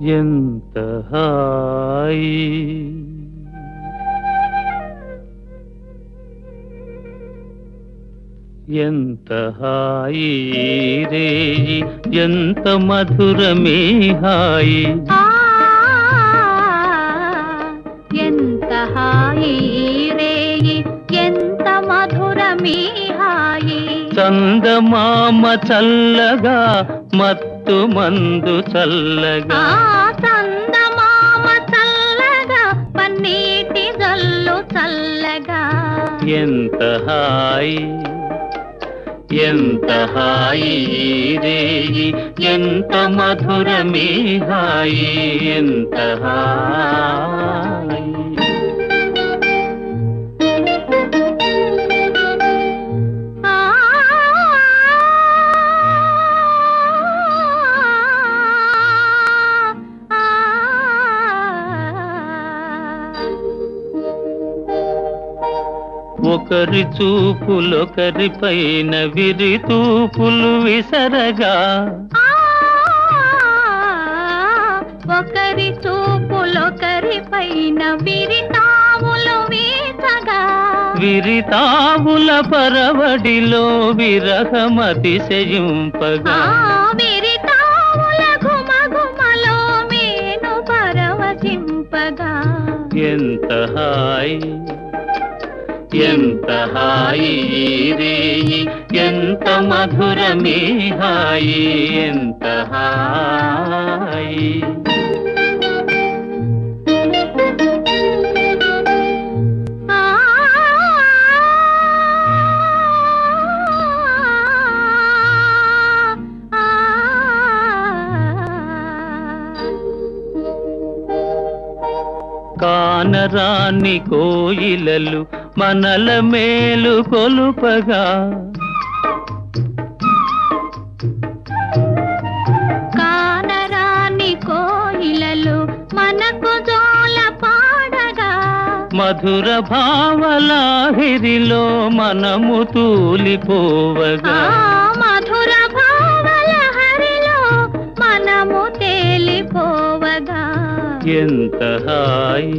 ఎంత హాయి ఎంత హాయి రేయి ఎంత మధురమే హాయి ఆ ఎంత హాయి రేయి ఎంత మధురమీ హాయి చందమామ చల్లగా మత్తు మందు చల్లగా ఆ చందమామ చల్లగా పన్నీటి జల్లు చల్లగా ఎంత హాయి ఎంత హాయి రేయి ఎంత మధురమే హాయి ఎంత హాయి ఆ ఒకరి చూపులొకరి పైన విరి తూపులు విసరగా ఒకరి చూపులొకరి పైన విరితాములు వీచగా విరితావుల పరవడిలో ఆ విరహమతిశయింపగా విరితాముల గుమగుమలో మేను పరవశింపగా ఎంత హాయి ఎంత హాయి రేయి ఎంత మధురమే హాయి ఎంత హాయి ఆ కానరాని కోయిలలు మనల మేలు కొలుపగా కానరాని కోయిలలు మనకు జోల పాడగా మధుర భావలాహిరిలో మనము ఆ తూలిపోవగా మధుర భావల హరిలో మనము తేలిపోవగా ఎంత హాయి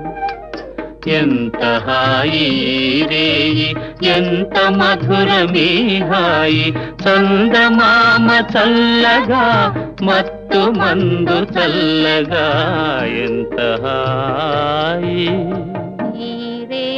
ఎంత హాయి రేయి ఎంత మధురమే హాయి చందమామ చల్లగా మత్తు మందు చల్లగా ఎంత హాయి ఈ రేయి.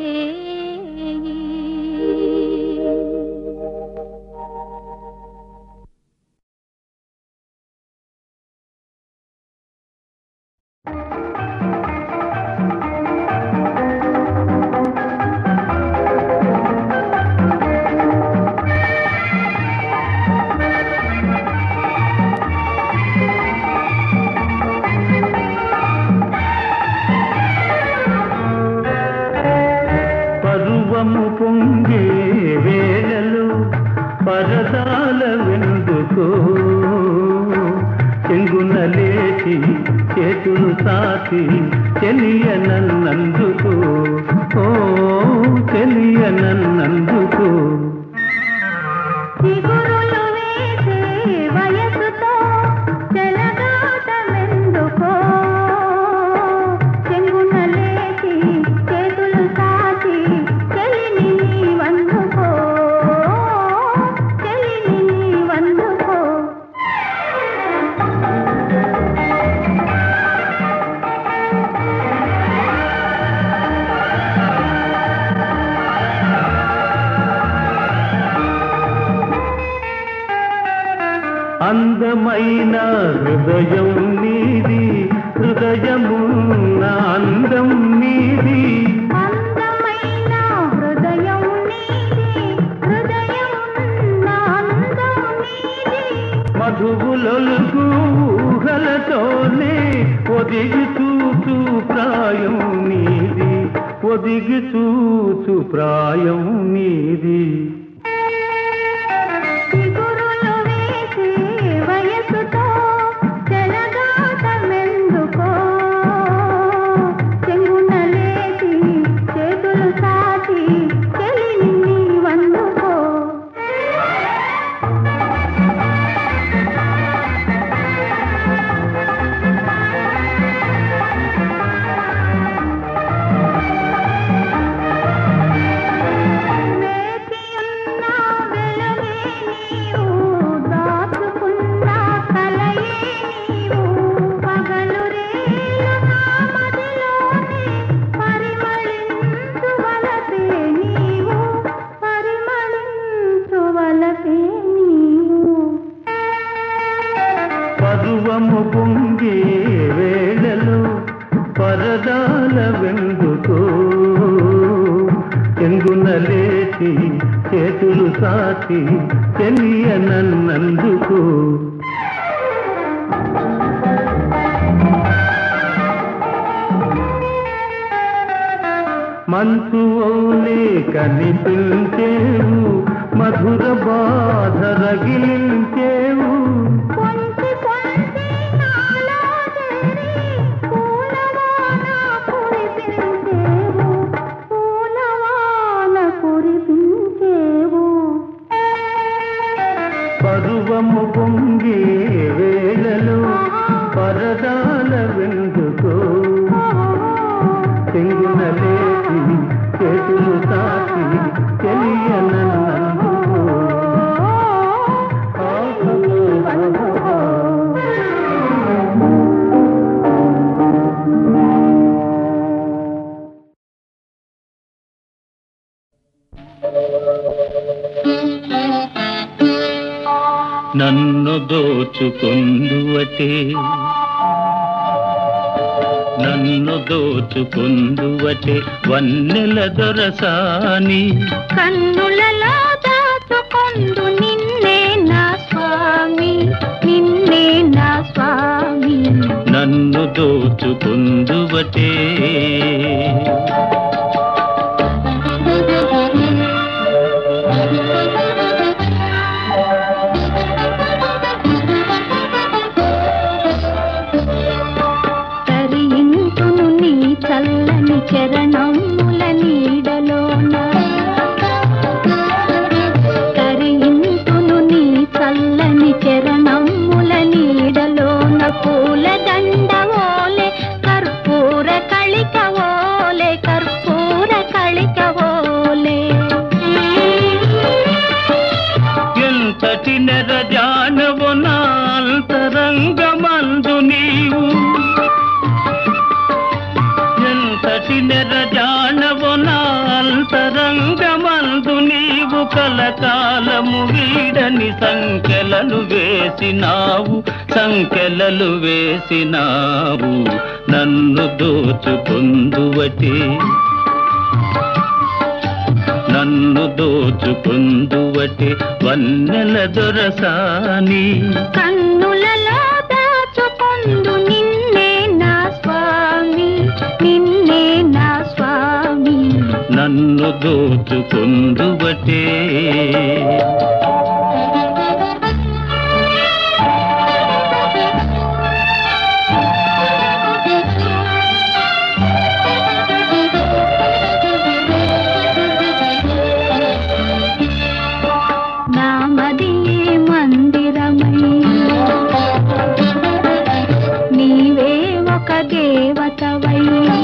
పరువము పొంగే వేళలు పరదాల వెందుకో చెంగున లేచి చేతులు సాచి తెలియనన్నందుకు ఓ తెలియనన్నందుకు చిగురులు వేసే వయసుతో చెలగాటమెందుకో చెంగున లేచి చేతులు సాచి చెలిని వందుకో చెలిని వందుకో అందమైన హృదయం నీది హృదయమున్న అందం నీది అందమైన హృదయం నీది హృదయం అందం నీది మధువులొలుగు ఊహలతోనే ఒదిగి చూచు ప్రాయం నీది ఒదిగి చూచు ప్రాయం నీది చిగురులు వేసే వయసుతో చెలగాటమెందుకో చెంగున లేచి చేతులు సాచి చెలిని వందుకో ఆ చెంగునలేసి చేతులు సాచి చెలియ నన్నందుకు మంచు ఓలే కనిపించేవు మధుర బాధ రగిలించేవు కొంచె కొంచె నాలో చేరి పూలవాన కురిపించేవు పూలవాన కురిపించేవు పరువము పొంగే వేళలో పరదాల వెందుకో చెంగునలేసి చేతులు సాచి చెలియ నన్నందుకో నన్ను దోచుకుందువటే నన్ను దోచుకుందువటే వన్నెల దొరసాని కన్నులలో దాచుకొందు నిన్నే నా స్వామి నిన్నే నా స్వామి నన్ను దోచుకుందువటే తరింతును నీ చల్లని చరణముల నీడలోన తరింతును నీ చల్లని చరణముల నీడలోన పూల దండవోలే కర్పూర కళికవోలే కర్పూర కళికవోలే ఎంతటి నెరజానవు నాల్తరంగమందు నీవు ఎంతటి నెరజానవు నాల్తరంగమందు నీవు కలకాలము వీడని సంఖ్యలను వేసినావు సంఖ్యలలు వేసినావు నన్ను దోచుకుందువటే నన్ను దోచుకుందువటే వన్నెల దొరసాని కన్నులలో దాచుకొందు నిన్నే నా స్వామి నిన్నే నా స్వామి నన్ను దోచుకుందువటే నామది మందిరమై నీవే ఒక దేవతవై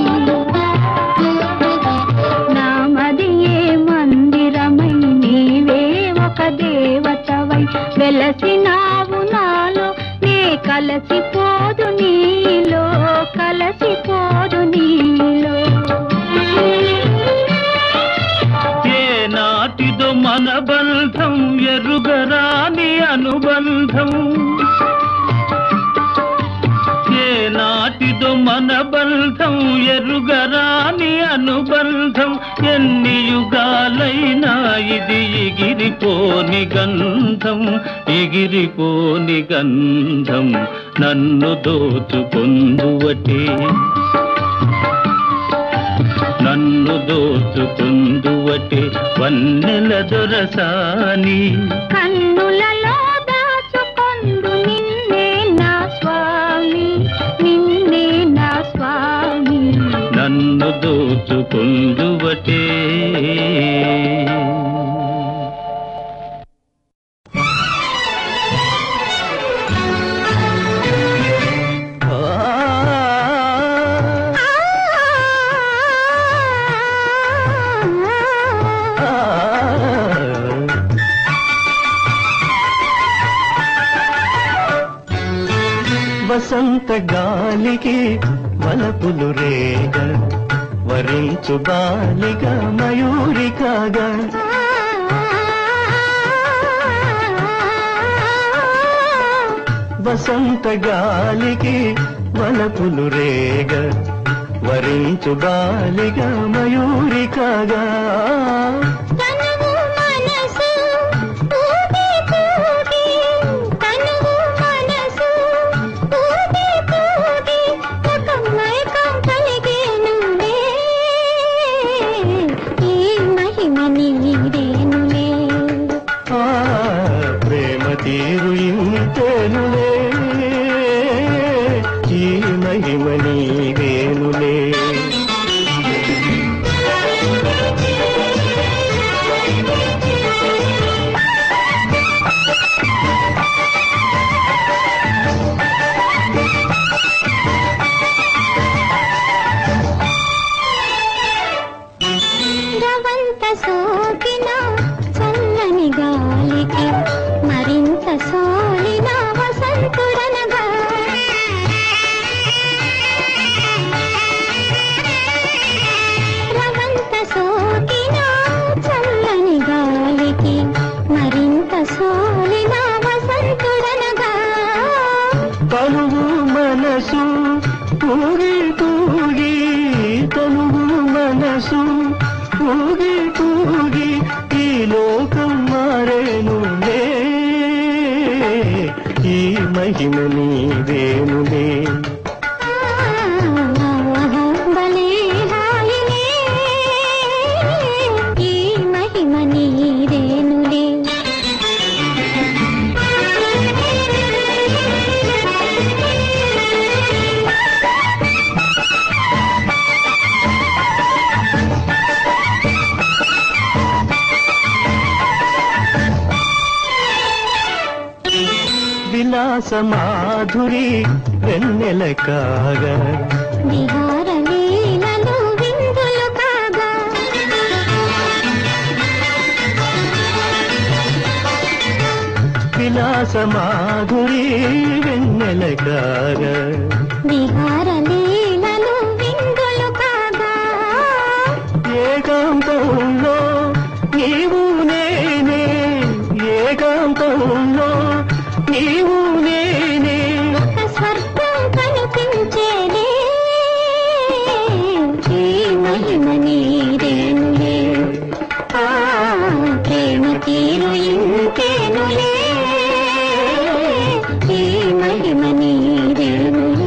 నామది మందిరమై నీవే ఒక దేవతవై వెలసినావు నాలో నే కలసిపోదు నీలో కలసిపోదు నీలో ఏ నాటిదో మన బంధం ఎరుగరాని అనుబంధం ఏ నాటిదో మన బంధం ఎరుగరాని అనుబంధం ఎన్ని యుగాలైనా ఇది ఎగిరిపోని గంధం ఎగిరిపోని గంధం నన్ను దోచుకుందువటే నన్ను దోచుకుందువటే వన్నెల దొరసాని కన్నులలో దాచుకొందు నిన్నే నా స్వామి నిన్నే నా స్వామి నన్ను దోచుకుందువటే వసంత గాలికి వలపులు రేగ వరించు బాలిగా మయూరి కాగా వసంత గాలికి వలపులు రేగ వరించు బాలిగా మయూరి కాగా తనువు మనసు ఊగి తూగి తనువు మనసు ఊగి తూగి ఒక మైకం కలిగేనులే ఈ మహిమ నీదేనులే ఆ ప్రేమ తీరు ఇంతేనులే ఈ మహిమ నీవేనులే రవంత సోకిన చల్లని గాలికి మరింత సోలిన వసంతుడనగా రవంత సోకిన చల్లని గాలికి మరింత సోలిన వసంతుడనగా తనువు మనసు ఊగి తూగి తనువు మనసు ఊగి తూగి ఈ లోకం మారేనులే ఈ మహిమ నీవేనులే భలే హాయిలే ఈ మహిమ నీదేనులే విలాస మాధురి వెన్నెల కాగా విహార లీలలు విందులు కాగా విలాస మాధురి వెన్నెల కాగా విహార లీలలు విందులు కాగా ఏకాంతంలో నీవు నేనే ఏకాంతంలో నీవు నేనే ఒక స్వర్గం కనిపించేలే ఈ మహిమ నీదేనులే ఆ ప్రేమ తీరు ఇంకేనులే ఈ మహిమ నీదేనులే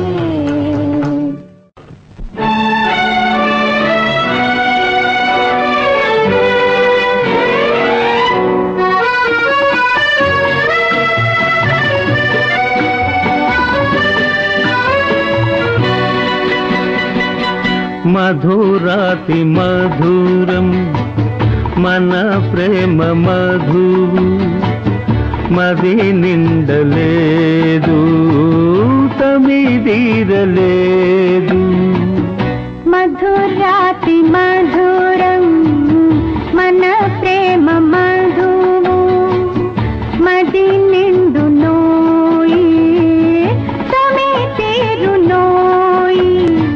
మధురాతి మధురం మన ప్రేమ మధువు మది నిండలేదు తమిదీరలేదు మధురాతి మధురం మన ప్రేమ మధువు మది నిండు నోయి తమే తీరు నోయి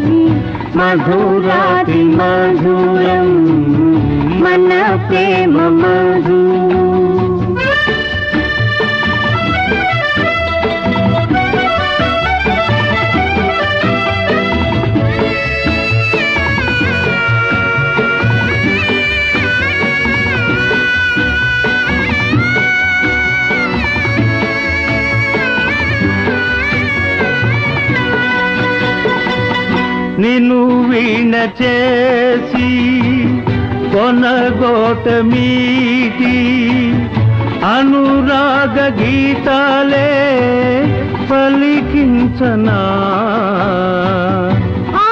మధురాతి మధురం మన ప్రేమ మధువు నిన్ను వీణ చేసి కొనగోట మీటి అనురాగ గీతాలే పలికించనా ఆ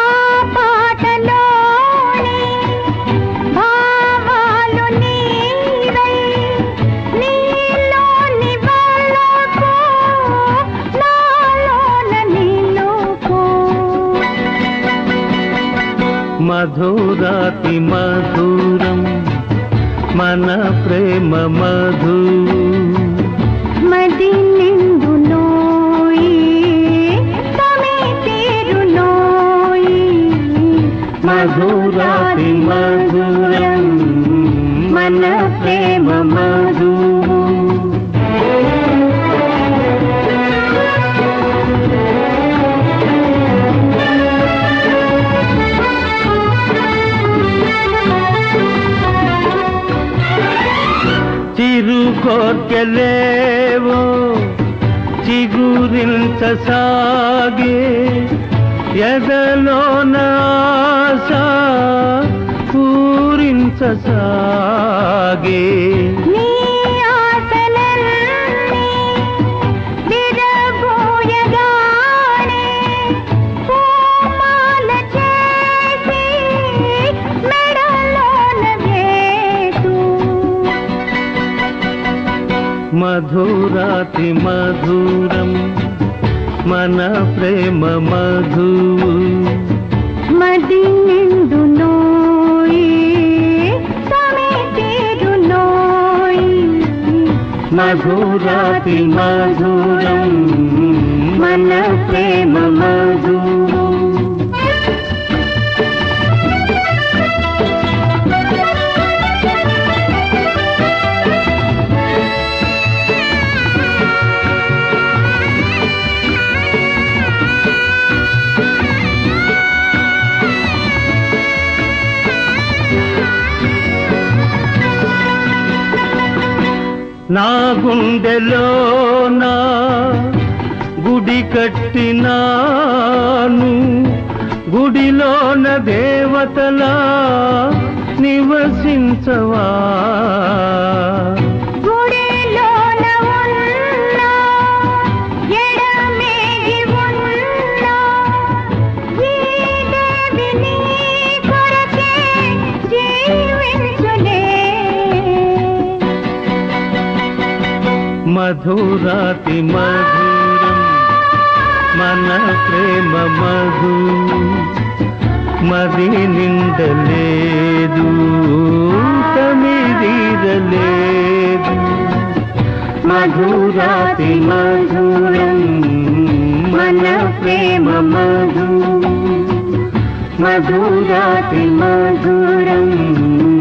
పాటలోని భావాలు నీవై నీలోని వాళ్ళకు నాలోన నీలోకు మధురాతి మధురం మన ప్రేమ మధు మది నిండు నోయి తమే తీరు నోయి మధురాతి మధురం మన ప్రేమ మధు ఆ కోర్కెలేవో చిగురించసాగే ఎదలోన ఆశ పూరించసాగే నీ ఆశలన్నీ విరబోయగానే పూమాల చేసి మెడలోన వేసు మధురాతి మధురం మన ప్రేమ మధువు మది నిండు నోయి తమే తీరు నోయి మధురాతి మధురం మన ప్రేమ మధువు నా గుండెలోన గుడి కట్టినాను గుడిలోన దేవతలా నివసించవా గుడిలోన ఉన్న ఎడమేగి ఉన్న ఈ దేవి నీ కొరకే జీవించునే మధురాతి మధురం మన ప్రేమ మధు మది నిండలేదు తమిదీరలేదు మధురాతి మధురం మన ప్రేమ మధు మధురాతి మధురం